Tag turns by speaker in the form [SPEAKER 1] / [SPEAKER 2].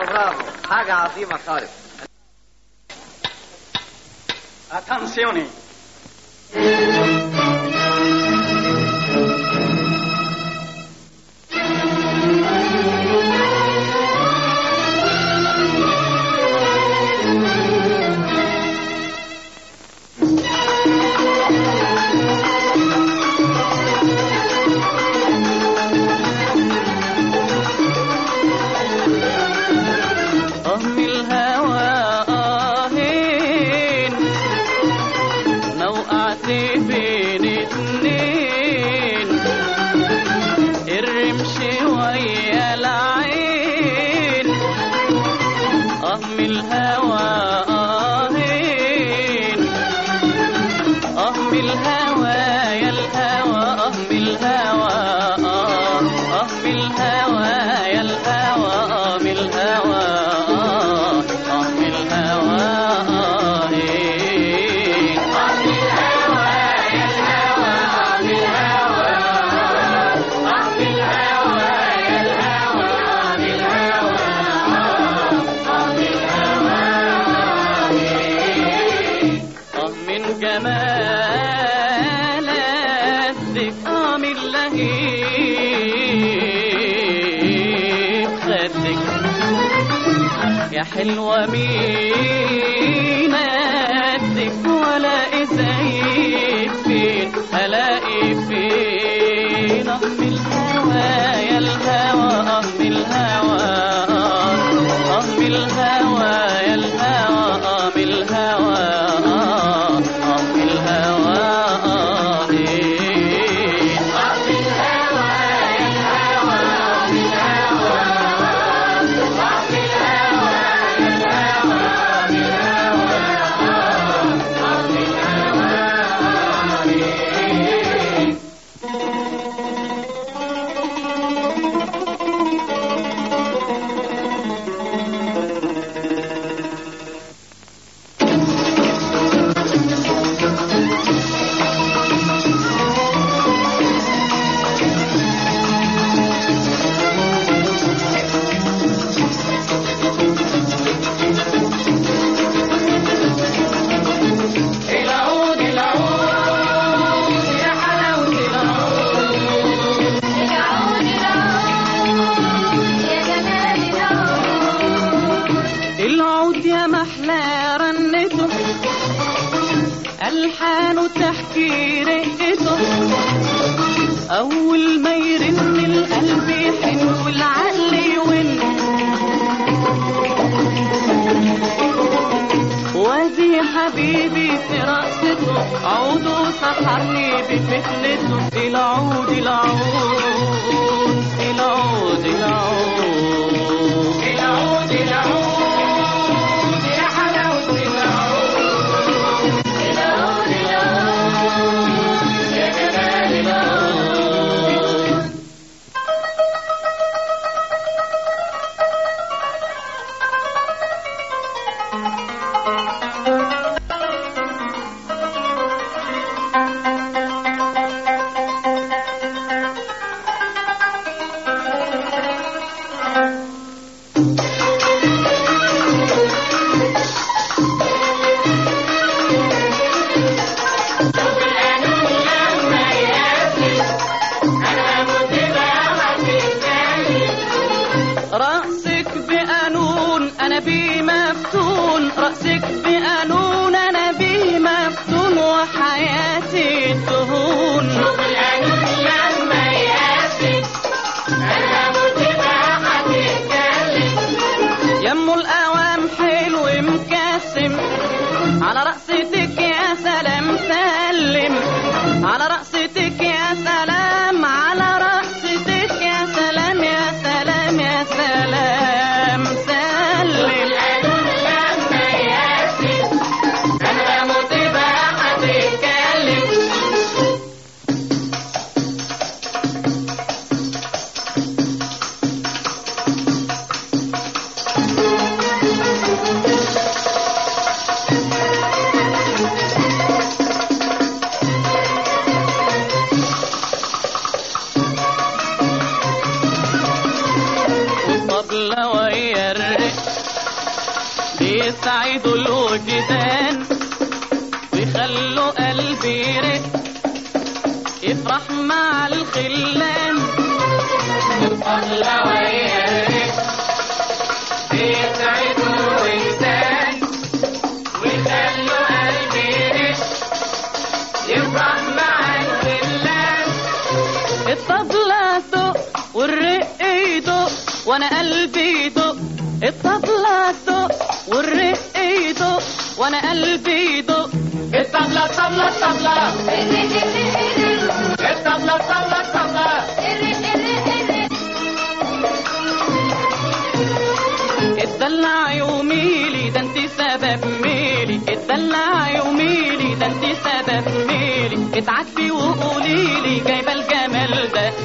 [SPEAKER 1] برافو حاجة عظيمة خالص
[SPEAKER 2] Attenzione!
[SPEAKER 3] أهم الهوى آهين لو وقعت بين اتنين الرمش ويا العين أهم الهوى آهين أهم الهوى يا الهوى أهم الهوى آه أهم الهوى يا الهوى أهم الهوى آه أهم الهوى آهين أهم الهوى يا الهوى أهم الهوى أهم الهوى يا الهوى أهم الهوى أهم الهوى آهين آه من جمال الذك آه من لهيب خدك يا حلوة مين قدك ولا ازيك فين الاقي فين أم الهوى يا الهوى أم الهوى أم الهوى يا الهوى أم الهوى أم الهوى آهين أم الهوى يا الهوى أم الهوى العود العود يا حلاوة العود
[SPEAKER 4] العود العود يا جمال العود
[SPEAKER 3] العود يا محلى رنته ألحانه تحكي رقته أول ما يرن القلب يحن والعقل يون وادي حبيبي في رقصته عوده سحرني بفتنته العود العود العود العود العود العود يا حلاوة العود العود العود يا جمال العود رأسك بقانون أنا بيه مفتون رأسك بقانون أنا بيه مفتون وحياتي تهون يمو الأوام حلو مكسم على رأستك يا سلام سلم على رأستك يا سلام على رأستك يا سلام يا سلام يا سلام سلم
[SPEAKER 5] بيسعدوا الوجدان ويخلوا قلبي يرق يفرح مع الخلان
[SPEAKER 3] الطبلة وهي الرق بيسعدوا الوجدان ويخلوا قلبي يرق يفرح مع الخلان
[SPEAKER 5] الطبلة دق والرق يدق وانا قلبي يدق الطبلة دق والرق يدق وانا قلبي يدق
[SPEAKER 3] الطبلة الطبلة الطبلة الطبلة الطبلة الطبلة
[SPEAKER 5] اتدلع يوميلي ده انت سبب ميلي اتدلع يوميلي ده انت سبب ميلي اتعاتبي وقوليلي جايبه الجمال ده